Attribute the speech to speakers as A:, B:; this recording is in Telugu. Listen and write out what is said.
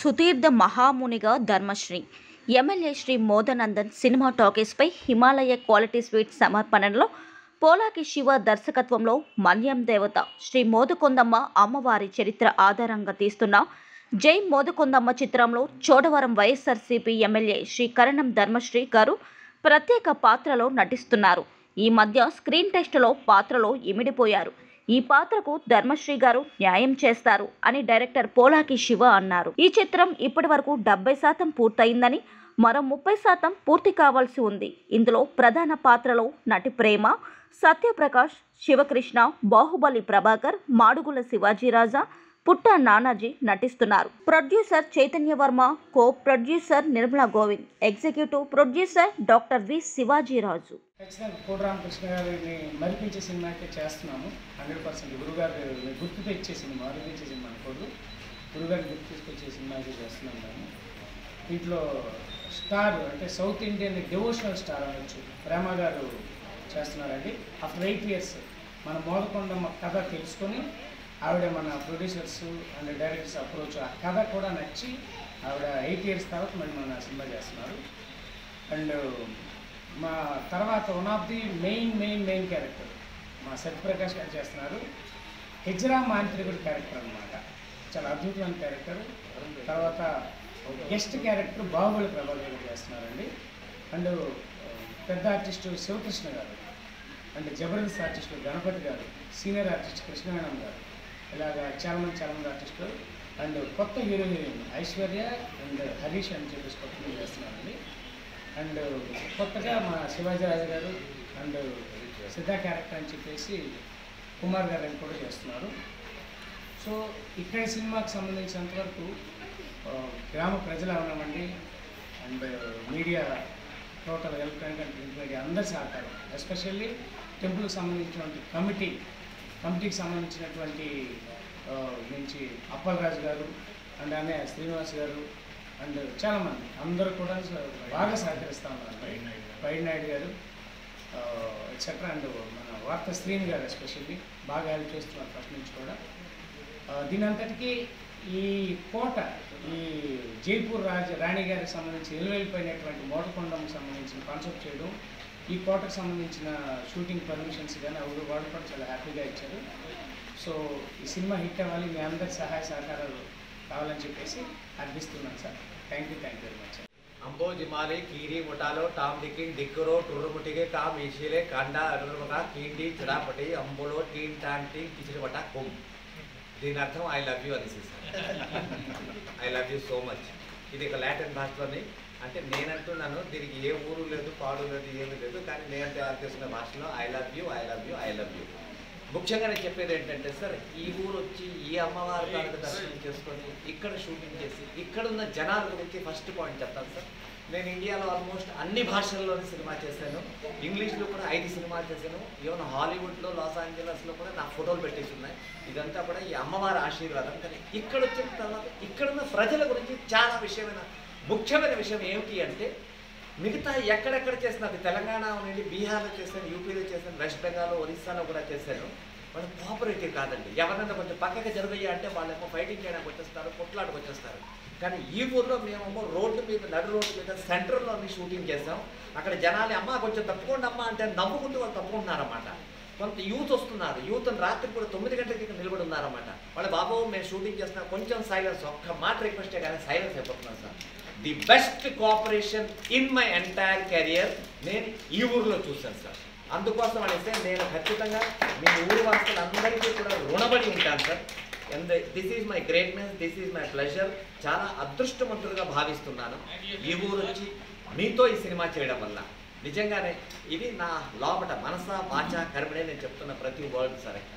A: సుతీర్థ మహామునిగా ధర్మశ్రీ ఎమ్మెల్యే శ్రీ మోదనందన్ సినిమా టాకీస్పై హిమాలయ క్వాలిటీ స్వీట్ సమర్పణలో పోలాకి శివ దర్శకత్వంలో మన్యం దేవత శ్రీ మోదకొందమ్మ అమ్మవారి చరిత్ర ఆధారంగా తీస్తున్న జై మోదకొందమ్మ చిత్రంలో చోడవరం వైఎస్ఆర్సీపీ ఎమ్మెల్యే శ్రీ కరణం ధర్మశ్రీ గారు ప్రత్యేక పాత్రలో నటిస్తున్నారు ఈ మధ్య స్క్రీన్ టెస్టులో పాత్రలో ఇమిడిపోయారు ఈ పాత్రకు ధర్మశ్రీ గారు న్యాయం చేస్తారు అని డైరెక్టర్ పోలాకి శివ అన్నారు ఈ చిత్రం ఇప్పటి వరకు డెబ్బై శాతం పూర్తయిందని మరో ముప్పై శాతం పూర్తి కావాల్సి ఉంది ఇందులో ప్రధాన పాత్రలో నటి ప్రేమ సత్యప్రకాష్ శివకృష్ణ బాహుబలి ప్రభాకర్ మాడుగుల శివాజీరాజా పుట్ట నానాజీ నటిస్తున్నారు producer Chaitanya Varma co producer Nirmala Govind executive producer doctor V Sivajiraju
B: ఖచ్చితంగా కోటి రామకృష్ణ గారిని మరిపించే సినిమా అయితే చేస్తున్నాము హండ్రెడ్ పర్సెంట్ గురుగారు గుర్తు తెచ్చే సినిమా అనిపించే సినిమా అనుకోదు గురుగారిని గుర్తు తీసుకొచ్చే సినిమా అయితే చేస్తున్నాం మేము దీంట్లో స్టార్ అంటే సౌత్ ఇండియన్ డివోషనల్ స్టార్ అనొచ్చు ప్రేమ గారు చేస్తున్నారండి ఆఫ్టర్ ఎయిట్ ఇయర్స్ మన మోదకొండమ్మ కథ తెలుసుకొని ఆవిడ మన ప్రొడ్యూసర్స్ అండ్ డైరెక్టర్స్ అప్రోచ్ ఆ కథ కూడా నచ్చి ఆవిడ ఎయిట్ ఇయర్స్ తర్వాత మళ్ళీ మన సినిమా చేస్తున్నారు అండ్ మా తర్వాత one of the main main main character మా సత్యప్రకాష్ గారు చేస్తున్నారు హెజ్రా మాంత్రికుడి క్యారెక్టర్ అనమాట చాలా అద్భుతమైన క్యారెక్టర్ తర్వాత గెస్ట్ క్యారెక్టర్ బాహుబలి ప్రభాకర్ గారు చేస్తున్నారండి అండ్ పెద్ద ఆర్టిస్టు శివకృష్ణ గారు అండ్ జబర్దస్త్ ఆర్టిస్టు గణపతి గారు సీనియర్ ఆర్టిస్ట్ కృష్ణవేణం గారు ఇలాగా చాలా మంది చాలా మంది ఆర్టిస్టులు అండ్ కొత్త hero heroine Aishwarya and Harish అని చెప్పేసి కొత్త మంది చేస్తున్నారండి అండ్ కొత్తగా మా శివాజీ రాజు గారు అండ్ సిద్ధా క్యారెక్టర్ అని చెప్పేసి కుమార్ గారు అని కూడా చేస్తున్నారు సో ఇక్కడ సినిమాకి సంబంధించినంత వరకు ఆ, గ్రామ ప్రజలు అవనివ్వండి and media total electronic and print media అందరి సహకారం ఎస్పెషల్లీ టెంపుల్కి సంబంధించినటువంటి కమిటీ కమిటీకి సంబంధించినటువంటి ఆ, నుంచి అప్పలరాజు గారు అండ్ అనే శ్రీనివాస్ గారు అండ్ చాలామంది అందరూ కూడా స- బాగా సహకరిస్తూ ఉన్నారు వైడ్ నాయుడు గారు ఎట్సెట్రా అండ్ మన వార్త శ్రీని గారు ఎస్పెషల్లీ బాగా హెల్ప్ చేస్తున్నారు ఫస్ట్ నుంచి కూడా ఆ, దీని అంతటికీ ఈ కోట ఈ జైపూర్ రాజ రాణి గారికి సంబంధించి ఎలువెళ్ళిపోయినటువంటి మోటకొండకు సంబంధించిన కాన్సెప్ట్ చేయడం ఈ కోటకు సంబంధించిన షూటింగ్ పర్మిషన్స్ కానీ అవి వాడు కూడా చాలా హ్యాపీగా ఇచ్చారు సో ఈ సినిమా హిట్ అవ్వాలి మీ అందరి సహాయ సహకారాలు కావాలని చెప్పేసి అర్థిస్తున్నాను sir thank you thank you very much
C: ಅಂಬೋ ಜಿಮಾಲಿ ಕೀರಿ ಮುಟಾಲೋ ಟಾಮ್ ಡಿಕ್ಕಿಂಗ್ ದಿಕ್ಕರೋ ಟುರುಮುಟಿಗೆ ಕಾಮ್ ಈಶಿಲೆ ಕಾಂಡ ಅರುಮಕ ಕೀಂಡಿ చిడాపటి అంబులో టీన్ టాన్ టీన్ కిచిడి పట కుమ్ దీని అర్థం ఐ లవ్ యూ అనేసి I love you so much ఇది ఒక లాటిన్ భాషలోని అంటే నేనంటున్నాను దీనికి ఏ ఊరు లేదు పాడు లేదు ఏమీ లేదు కానీ నేను తయారు చేసిన భాషలో I love you I love you I love you ముఖ్యంగా నేను చెప్పేది ఏంటంటే సార్ ఈ ఊరు వచ్చి ఈ అమ్మవారి తాలూకు దర్శనం చేసుకొని ఇక్కడ షూటింగ్ చేసి ఇక్కడ ఉన్న జనాల గురించి ఫస్ట్ పాయింట్ చెప్తాను సార్ నేను ఇండియాలో ఆల్మోస్ట్ అన్ని భాషల్లోనే సినిమా చేశాను ఇంగ్లీష్లో కూడా ఐదు సినిమాలు చేశాను ఈవెన్ హాలీవుడ్లో లాస్ ఏంజలస్లో కూడా నా ఫోటోలు పెట్టేసి ఉన్నాయి ఇదంతా కూడా ఈ అమ్మవారి ఆశీర్వాదం కానీ ఇక్కడ వచ్చిన తర్వాత ఇక్కడున్న ప్రజల గురించి చాలా విషయమైన ముఖ్యమైన విషయం ఏమిటి అంటే మిగతా ఎక్కడెక్కడ చేసిన అది తెలంగాణ నుండి బీహార్లో చేశాను యూపీలో చేశాను వెస్ట్ బెంగాల్ ఒరిస్సాలో కూడా చేశాను వాళ్ళు కోఆపరేటివ్ కాదండి ఎవరైనా కొంచెం పక్కకి జరగయ్యా అంటే వాళ్ళేమో ఫైటింగ్ చేయడానికి వచ్చేస్తారు కొట్లాడికి వచ్చేస్తారు కానీ ఈ ఊర్లో మేమేమో రోడ్డు మీద నడు రోడ్డు మీద సెంటర్లో షూటింగ్ చేసాం అక్కడ జనాలు అమ్మ కొంచెం తప్పుకోండి అమ్మ అంటే నవ్వుకుంటూ వాళ్ళు తప్పుకుంటున్నారన్నమాట కొంత యూత్ వస్తున్నారు యూత్ రాత్రి కూడా తొమ్మిది గంటలకి ఇక్కడ నిలబడి ఉన్నారన్నమాట వాళ్ళ బాబు మేము షూటింగ్ చేస్తున్నాం కొంచెం సైలెన్స్ ఒక్క మాట రిక్వెస్టే కానీ సైలెన్స్ అయిపోతున్నాను sir the best cooperation in my entire career నేను ఈ ఊరిలో చూశాను సార్ అందుకోసం అనేసి నేను ఖచ్చితంగా మీ ఊరు వాసులందరికీ కూడా రుణపడి ఉంటాను sir and this is my greatness this is my pleasure చాలా అదృష్టవంతులుగా భావిస్తున్నాను ఈ ఊరు వచ్చి మీతో ఈ సినిమా చేయడం వల్ల నిజంగానే ఇది నా లోపట మనస వాచ కర్మనే నేను చెప్తున్న ప్రతి వర్డ్ సరే